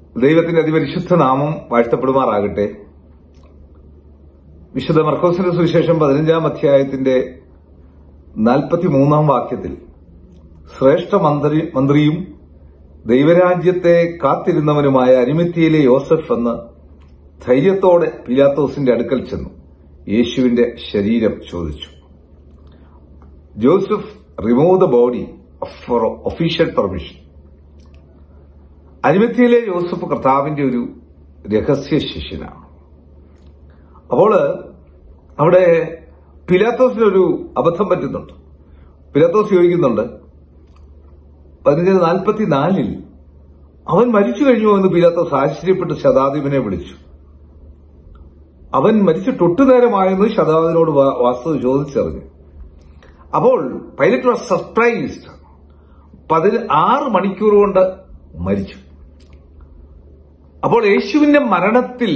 ദൈവത്തിന്റെ അതിപരിശുദ്ധ നാമം വാഴ്ത്തപ്പെടുമാറാകട്ടെ വിശുദ്ധ മർക്കോസിന്റെ സുവിശേഷം പതിനഞ്ചാം അധ്യായത്തിന്റെ നാൽപ്പത്തിമൂന്നാം വാക്യത്തിൽ ശ്രേഷ്ഠ മന്ത്രി മന്ത്രിയും ദൈവരാജ്യത്തെ കാത്തിരുന്നവനുമായ അരിമത്തിയിലെ യോസഫ് എന്ന് ധൈര്യത്തോടെ പിലാത്തോസിന്റെ അടുക്കൽ ചെന്നു യേശുവിന്റെ ശരീരം ചോദിച്ചു Joseph remove the body for official permission അരിമത്തിയിലെ യോസഫ് കർത്താവിന്റെ ഒരു രഹസ്യ ശിഷ്യനാണ് അപ്പോൾ അവിടെ പിലാത്തോസിനൊരു അബദ്ധം പറ്റുന്നുണ്ട് പിലാത്തോസ് ചോദിക്കുന്നുണ്ട് പതിനഞ്ച് നാൽപ്പത്തിനാലിൽ അവൻ മരിച്ചു കഴിഞ്ഞു എന്ന് പിലാത്തോസ് ആശ്ചര്യപ്പെട്ട് ശതാധിപനെ വിളിച്ചു അവൻ മരിച്ചിട്ട് ഒട്ടുനേരമായെന്ന് ശതാധിപനോട് വാസ്തു ചോദിച്ചറിഞ്ഞു അപ്പോൾ പൈലറ്റ് വാസ് സർപ്രൈസ്ഡ് പതിന് ആറ് മണിക്കൂർ കൊണ്ട് മരിച്ചു അപ്പോൾ യേശുവിന്റെ മരണത്തിൽ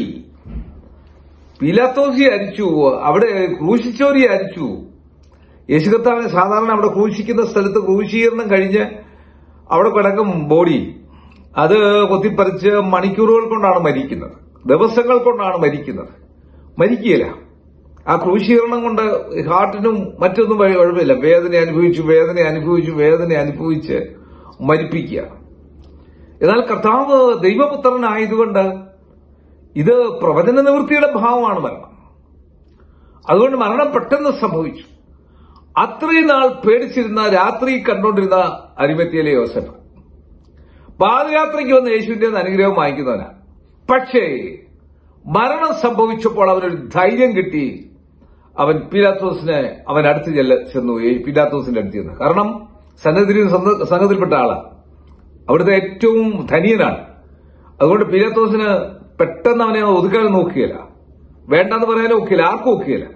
പീലാത്തോസി അരിച്ചു അവിടെ ക്രൂശിച്ചോരി അരിച്ചു യേശു കർത്താവിനെ സാധാരണ അവിടെ ക്രൂശിക്കുന്ന സ്ഥലത്ത് ക്രൂശീകരണം കഴിഞ്ഞ് അവിടെ കിടക്കും ബോഡി അത് കൊത്തിപ്പറിച്ച് മണിക്കൂറുകൾ കൊണ്ടാണ് മരിക്കുന്നത് ദിവസങ്ങൾ കൊണ്ടാണ് മരിക്കുന്നത് മരിക്കുകയില്ല ആ ക്രൂശീകരണം കൊണ്ട് ഹാർട്ടിനും മറ്റൊന്നും കുഴപ്പമില്ല വേദന അനുഭവിച്ചു വേദന അനുഭവിച്ചു വേദന അനുഭവിച്ച് മരിപ്പിക്കുക എന്നാൽ കർത്താവ് ദൈവപുത്രനായതുകൊണ്ട് ഇത് പ്രവചന നിവൃത്തിയുടെ ഭാവമാണ് മരണം അതുകൊണ്ട് മരണം പെട്ടെന്ന് സംഭവിച്ചു അത്രയും നാൾ പേടിച്ചിരുന്ന രാത്രി കണ്ടുകൊണ്ടിരുന്ന അരിമത്തിയിലെ യോസഫ് പാദയാത്രയ്ക്ക് വന്ന യേശുവിന്റെ അനുഗ്രഹം വാങ്ങിക്കുന്നവനാണ് പക്ഷേ മരണം സംഭവിച്ചപ്പോൾ അവനൊരു ധൈര്യം കിട്ടി അവൻ പീലാത്തോസിനെ അവൻ അടുത്ത് ചെല്ല ചെന്നു ഈ പീലാത്തോസിന്റെ അടുത്ത് ചെന്ന് കാരണം സന്നദ്ധി സംഘത്തിൽപ്പെട്ട ആളാണ് അവിടുത്തെ ഏറ്റവും ധനിയനാണ് അതുകൊണ്ട് പീലാത്തോസിന് പെട്ടെന്ന് അവനെ ഒതുക്കാൻ നോക്കുകയില്ല വേണ്ടെന്ന് പറയാൻ നോക്കിയില്ല ആർക്കും നോക്കുകയില്ല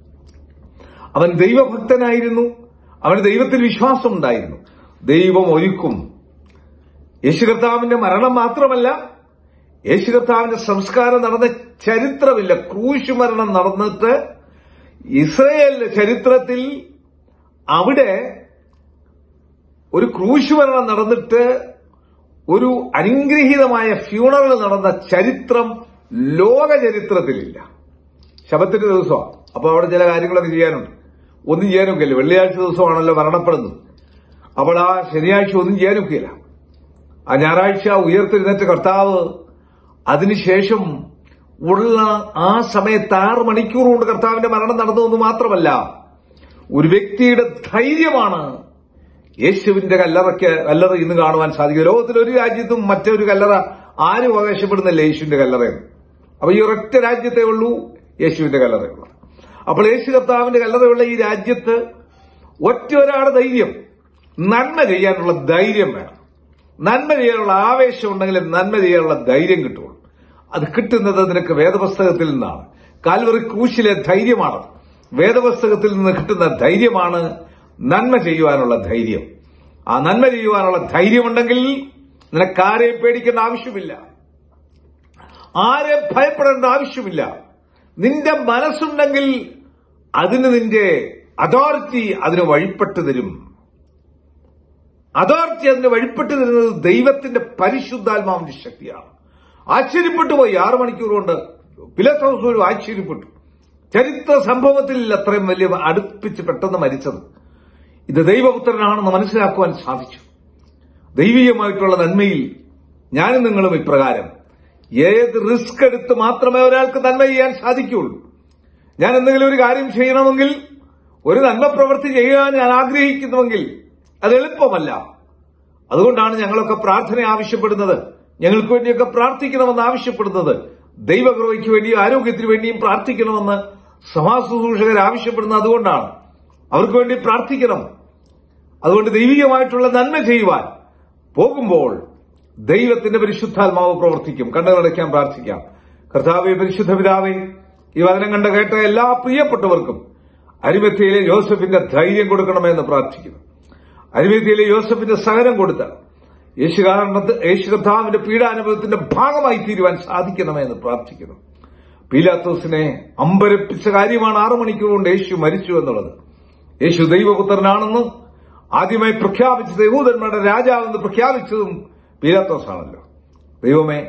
അവൻ ദൈവഭക്തനായിരുന്നു അവന് ദൈവത്തിൽ വിശ്വാസം ഉണ്ടായിരുന്നു ദൈവം ഒരുക്കും യേശു കർത്താവിന്റെ മരണം മാത്രമല്ല യേശു കർത്താവിന്റെ സംസ്കാരം നടന്ന ചരിത്രമില്ല ക്രൂശ് മരണം നടന്നിട്ട് ഇസ്രയേലിന്റെ ചരിത്രത്തിൽ അവിടെ ഒരു ക്രൂശ് മരണം നടന്നിട്ട് ഒരു അനുഗ്രഹീതമായ ഫ്യൂണറൽ നടന്ന ചരിത്രം ലോക ചരിത്രത്തിലില്ല ശബത്തിന്റെ ദിവസമാണ് അപ്പോൾ അവിടെ ചില കാര്യങ്ങളൊക്കെ ചെയ്യാനുണ്ട് ഒന്നും ചെയ്യാനൊക്കെയില്ല വെള്ളിയാഴ്ച ദിവസമാണല്ലോ മരണപ്പെടുന്നത് അപ്പോൾ ആ ശനിയാഴ്ച ഒന്നും ചെയ്യാനൊക്കെയില്ല ആ ഞായറാഴ്ച ഉയർത്തെഴുന്നേറ്റ കർത്താവ് അതിനുശേഷം ഉള്ള ആ സമയത്ത് ആറ് മണിക്കൂർ കൊണ്ട് കർത്താവിന്റെ മരണം നടന്നതെന്ന് മാത്രമല്ല ഒരു വ്യക്തിയുടെ ധൈര്യമാണ് യേശുവിന്റെ കല്ലറയ്ക്ക് കല്ലറ ഇന്ന് കാണുവാൻ സാധിക്കും ലോകത്തിൽ ഒരു രാജ്യത്തും മറ്റൊരു കല്ലറ ആരും അവകാശപ്പെടുന്നില്ല യേശുവിന്റെ കല്ലറയെന്ന് അപ്പൊ ഈ ഒരൊറ്റ രാജ്യത്തെ ഉള്ളൂ യേശുവിന്റെ കല്ലറയുള്ളത് അപ്പോൾ യേശു കർത്താവിന്റെ കല്ലറയുള്ള ഈ രാജ്യത്ത് ഒറ്റ ഒരാളുടെ ധൈര്യം നന്മ ചെയ്യാനുള്ള ധൈര്യം വേണം നന്മ ചെയ്യാനുള്ള ആവേശം ഉണ്ടെങ്കിൽ നന്മ ചെയ്യാനുള്ള ധൈര്യം കിട്ടുള്ളൂ അത് കിട്ടുന്നത് നിനക്ക് വേദപുസ്തകത്തിൽ നിന്നാണ് കാൽവറി ക്രൂശിലെ ധൈര്യമാണ് വേദപുസ്തകത്തിൽ നിന്ന് കിട്ടുന്ന ധൈര്യമാണ് നന്മ ചെയ്യുവാനുള്ള ധൈര്യം ആ നന്മ ചെയ്യുവാനുള്ള ധൈര്യമുണ്ടെങ്കിൽ നിനക്ക് ആരെയും പേടിക്കേണ്ട ആവശ്യമില്ല ആരെയും ഭയപ്പെടേണ്ട ആവശ്യമില്ല നിന്റെ മനസ്സുണ്ടെങ്കിൽ അതിന് നിന്റെ അതോറിറ്റി അതിന് വഴിപ്പെട്ടു തരും അതോറിറ്റി അതിന് വഴിപ്പെട്ടു തരുന്നത് ദൈവത്തിന്റെ പരിശുദ്ധാത്മാവിന്റെ ശക്തിയാണ് ആശ്ചര്യപ്പെട്ടു പോയി ആറു മണിക്കൂർ കൊണ്ട് പിലത്തോസൂരും ആശ്ചര്യപ്പെട്ടു ചരിത്ര സംഭവത്തിൽ അത്രയും വലിയ അടുപ്പിച്ച് പെട്ടെന്ന് മരിച്ചത് ഇത് ദൈവപുത്രനാണെന്ന് മനസ്സിലാക്കുവാൻ സാധിച്ചു ദൈവീയമായിട്ടുള്ള നന്മയിൽ ഞാനും നിങ്ങളും ഇപ്രകാരം ഏത് റിസ്ക് എടുത്ത് മാത്രമേ ഒരാൾക്ക് നന്മ ചെയ്യാൻ സാധിക്കുകയുള്ളൂ ഞാൻ എന്തെങ്കിലും ഒരു കാര്യം ചെയ്യണമെങ്കിൽ ഒരു നന്മ പ്രവൃത്തി ചെയ്യാൻ ഞാൻ ആഗ്രഹിക്കുന്നുവെങ്കിൽ അത് എളുപ്പമല്ല അതുകൊണ്ടാണ് ഞങ്ങളൊക്കെ പ്രാർത്ഥന ആവശ്യപ്പെടുന്നത് ഞങ്ങൾക്ക് വേണ്ടിയൊക്കെ പ്രാർത്ഥിക്കണമെന്ന് ആവശ്യപ്പെടുന്നത് ദൈവകൃപയ്ക്ക് വേണ്ടിയും ആരോഗ്യത്തിന് വേണ്ടിയും പ്രാർത്ഥിക്കണമെന്ന് സമാശുശ്രൂഷകർ ആവശ്യപ്പെടുന്നത് അതുകൊണ്ടാണ് അവർക്ക് വേണ്ടി പ്രാർത്ഥിക്കണം അതുകൊണ്ട് ദൈവികമായിട്ടുള്ള നന്മ ചെയ്യുവാൻ പോകുമ്പോൾ ദൈവത്തിന്റെ പരിശുദ്ധാത്മാവ് പ്രവർത്തിക്കും കണ്ണുകളടയ്ക്കാൻ പ്രാർത്ഥിക്കാം കർത്താവെ പരിശുദ്ധ പിതാവെ ഈ വചനം കണ്ട കേട്ട എല്ലാ പ്രിയപ്പെട്ടവർക്കും അരിമത്തിയിലെ യോസഫിന്റെ ധൈര്യം കൊടുക്കണമെന്ന് പ്രാർത്ഥിക്കുന്നു അരിമത്തിയിലെ യോസഫിന്റെ സഹനം കൊടുത്ത യേശുകാരണത്ത് യേശു കർത്താവിന്റെ പീഡാനുഭവത്തിന്റെ ഭാഗമായി തീരുവാൻ സാധിക്കണമെന്ന് പ്രാർത്ഥിക്കുന്നു പീലാത്തോസിനെ അമ്പരപ്പിച്ച കാര്യമാണ് ആറു മണിക്കൂർ കൊണ്ട് യേശു മരിച്ചു എന്നുള്ളത് യേശു ദൈവപുത്രനാണെന്നും ആദ്യമായി പ്രഖ്യാപിച്ചത് യഹൂദന്മാരുടെ രാജാവെന്ന് പ്രഖ്യാപിച്ചതും പീലാത്തോസാണല്ലോ ദൈവമേ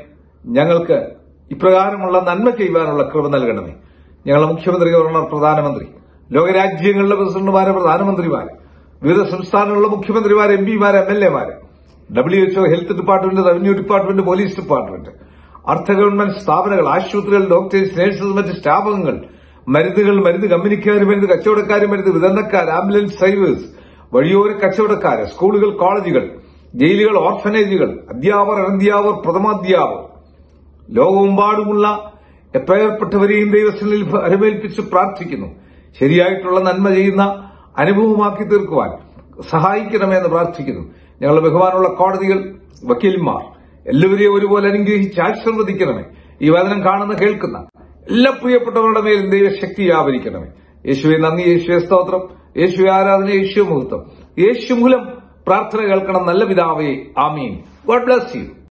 ഞങ്ങൾക്ക് ഇപ്രകാരമുള്ള നന്മ ചെയ്യുവാനുള്ള കൃപ നൽകണമേ ഞങ്ങളുടെ മുഖ്യമന്ത്രി ഗവർണർ പ്രധാനമന്ത്രി ലോകരാജ്യങ്ങളിലെ പ്രസിഡന്റുമാരെ പ്രധാനമന്ത്രിമാരെ വിവിധ സംസ്ഥാനങ്ങളിലെ മുഖ്യമന്ത്രിമാർ എം പിമാര് എം എൽ എമാര് W HO health department revenue department police department അർദ്ധ ഗവൺമെന്റ് സ്ഥാപനങ്ങൾ ആശുപത്രികൾ ഡോക്ടേഴ്സ് നഴ്സസ് മറ്റ് സ്റ്റാഫംഗങ്ങൾ മരുന്നുകൾ മരുന്ന് കമ്പനിക്കാർ മരുന്ന് കച്ചവടക്കാർ മരുന്ന് വിതരണക്കാർ ആംബുലൻസ് ഡ്രൈവേഴ്സ് വഴിയോര കച്ചവടക്കാർ സ്കൂളുകൾ കോളേജുകൾ ജയിലുകൾ ഓർഫനേജുകൾ അധ്യാപകർ അനധ്യാപകർ പ്രഥമാധ്യാപകർ ലോകമെമ്പാടുമുള്ള എപ്പേർപ്പെട്ടവരെയും ദൈവസ്ഥനിൽ അനുമേൽപ്പിച്ച് പ്രാർത്ഥിക്കുന്നു ശരിയായിട്ടുള്ള നന്മ ചെയ്യുന്ന അനുഭവമാക്കി തീർക്കുവാൻ സഹായിക്കണമെന്ന് പ്രാർത്ഥിക്കുന്നു ഞങ്ങളുടെ ബഹുമാനമുള്ള കോടതികൾ വക്കീൽമാർ എല്ലാവരെയും ഒരുപോലെ അനുഗ്രഹിച്ച് ആശീർവദിക്കണമേ ഈ വചനം കാണുന്ന കേൾക്കുന്ന എല്ലാ പ്രിയപ്പെട്ടവരുടെ മേലും ദൈവശക്തി വ്യാപരിക്കണമേ യേശുവെ നന്ദി യേശുവെ സ്തോത്രം യേശുവെ ആരാധന യേശു മുഹൂർത്തം യേശു മൂലം പ്രാർത്ഥന കേൾക്കണം നല്ല പിതാവേ ആമീൻ ഗോഡ് ബ്ലസ് യു